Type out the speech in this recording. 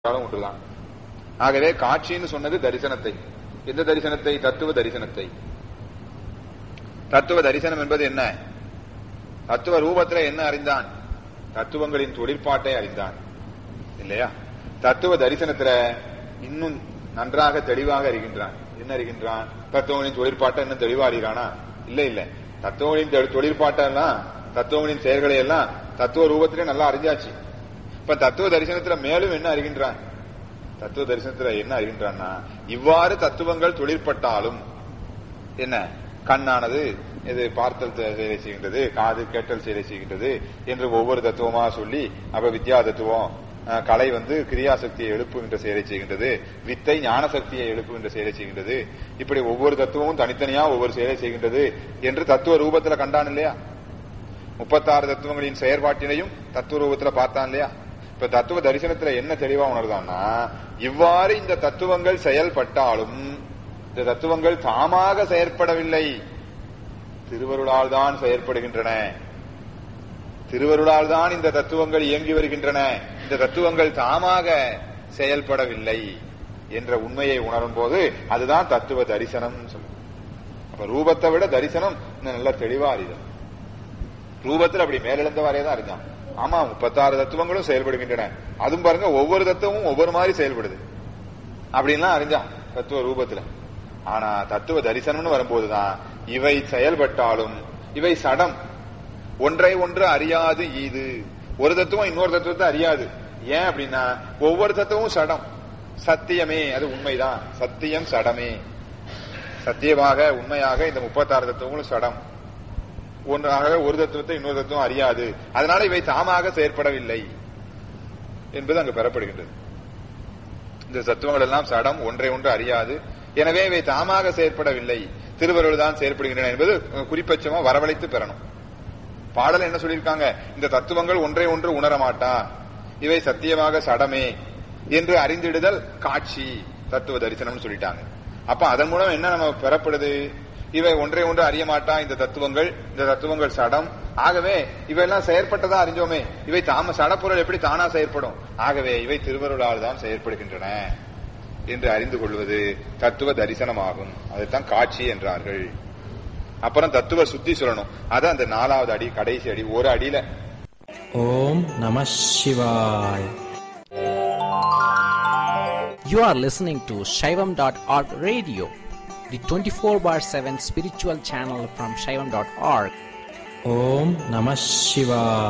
காலம் விட்டுலாம் ஆகவே காட்சின்னு சொன்னது தரிசனத்தை எந்த தரிசனத்தை தத்துவ தரிசனத்தை தத்துவ தரிசனம் என்பது என்ன தத்துவ ரூபத்துல என்ன அறிந்தான் தத்துவங்களின் தொழிற்பாட்டை அறிந்தான் இல்லையா தத்துவ தரிசனத்துல இன்னும் நன்றாக தெளிவாக அறிகின்றான் என்ன அறிகின்றான் தத்துவங்களின் தொழிற்பாட்டை இன்னும் தெளிவா அறிகிறானா இல்ல இல்ல தத்துவங்களின் தொ- தொழிற்பாட்டெல்லாம் தத்துவங்களின் செயல்களை எல்லாம் தத்துவ ரூபத்திலே நல்லா அறிஞ்சாச்சு இப்ப தத்துவ தரிசனத்துல மேலும் என்ன அறிகின்றான் தத்துவ தரிசனத்துல என்ன அறிகின்றான்னா இவ்வாறு தத்துவங்கள் தொழிற்பட்டாலும் என்ன கண்ணானது இது பார்த்தல் செ- செயலை செய்கின்றது காது கேட்டல் செயலை செய்கின்றது என்று ஒவ்வொரு தத்துவமா சொல்லி அப்ப வித்யா தத்துவம் அஹ், கலை வந்து கிரியாசக்தியை எழுப்புகின்ற செயலை செய்கின்றது வித்தை ஞான சக்தியை எழுப்புகின்ற செயலை செய்கின்றது இப்படி ஒவ்வொரு தத்துவமும் தனித்தனியா ஒவ்வொரு செயலை செய்கின்றது என்று தத்துவ ரூபத்துல கண்டான் இல்லையா முப்பத்தாறு தத்துவங்களின் செயற்பாட்டினையும் தத்துவ ரூபத்துல பார்த்தான் இல்லையா இப்ப தத்துவ தரிசனத்துல என்ன தெளிவா உணர்ந்தான்னா இவ்வாறு இந்த தத்துவங்கள் செயல்பட்டாலும் இந்த தத்துவங்கள் தாமாக செயற்படவில்லை திருவருளால் தான் செயற்படுகின்றன திருவருளால் தான் இந்த தத்துவங்கள் இயங்கி வருகின்றன இந்த தத்துவங்கள் தாமாக செயல்படவில்லை என்ற உண்மையை உணரும் போது அதுதான் தத்துவ தரிசனம் சொல்லும் அப்ப ரூபத்தை விட தரிசனம் இன்னும் நல்ல தெளிவா அறிதல் ரூபத்தில் அப்படி மேலெழுந்த வரையே தான் அறிஞ்சான் ஆமா முப்பத்தாறு தத்துவங்களும் செயல்படுகின்றன அதுவும் பாருங்க ஒவ்வொரு தத்துவமும் ஒவ்வொரு மாதிரி செயல்படுது அப்படின்லாம் அறிஞ்சான் தத்துவ ரூபத்துல ஆனா தத்துவ தரிசனம்னு வரும்போதுதான் இவை செயல்பட்டாலும் இவை சடம் ஒன்றை ஒன்று அறியாது ஈது ஒரு தத்துவம் இன்னொரு தத்துவத்தை அறியாது ஏன் அப்படின்னா ஒவ்வொரு தத்துவமும் சடம் சத்தியமே அது உண்மைதான் சத்தியம் சடமே சத்தியமாக உண்மையாக இந்த முப்பத்தாறு தத்துவங்களும் சடம் ஒன்றாக ஒரு தத்துவத்தை இன்னொரு தத்துவம் அறியாது அதனால இவை தாமாக செயற்படவில்லை என்பது அங்கு பெறப்படுகின்றது இந்த தத்துவங்கள் எல்லாம் சடம் ஒன்றை ஒன்று அறியாது எனவே இவை தாமாக செயற்படவில்லை திருவருள் தான் செயற்படுகின்றன என்பது அஹ், குறிப்பட்சமா வரவழைத்து பெறணும் பாடல் என்ன சொல்லியிருக்காங்க இந்த தத்துவங்கள் ஒன்றை ஒன்று உணர மாட்டா இவை சத்தியமாக சடமே என்று அறிந்திடுதல் காட்சி தத்துவ தரிசனம்னு சொல்லிட்டாங்க அப்ப அதன் மூலம் என்ன நம்ம பெறப்படுது இவை ஒன்றை ஒன்று அறிய மாட்டா இந்த தத்துவங்கள் இந்த தத்துவங்கள் சடம் ஆகவே இவையெல்லாம் செயற்பட்டதா அறிஞ்சோமே இவை தாம சடப்பொருள் எப்படி தானா செயற்படும் ஆகவே இவை திருவருளால் தான் செயற்படுகின்றன என்று அறிந்து கொள்வது தத்துவ தரிசனமாகும் அதைத்தான் காட்சி என்றார்கள் அப்புறம் தத்துவ சுத்தி சொல்லணும் அது அந்த நாலாவது அடி கடைசி அடி ஒரு அடியில ஓம் நம சிவாய் You are listening to Shaivam.org radio, the 24 bar 7 spiritual channel from Shaivam.org. ஓம் நம சிவாய்